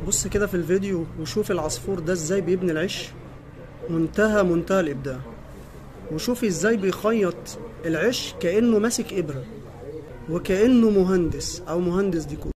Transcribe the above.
بص كده في الفيديو وشوف العصفور ده ازاي بيبني العش منتهى منتهى الابداع وشوفي ازاي بيخيط العش كانه ماسك ابره وكانه مهندس او مهندس ديكور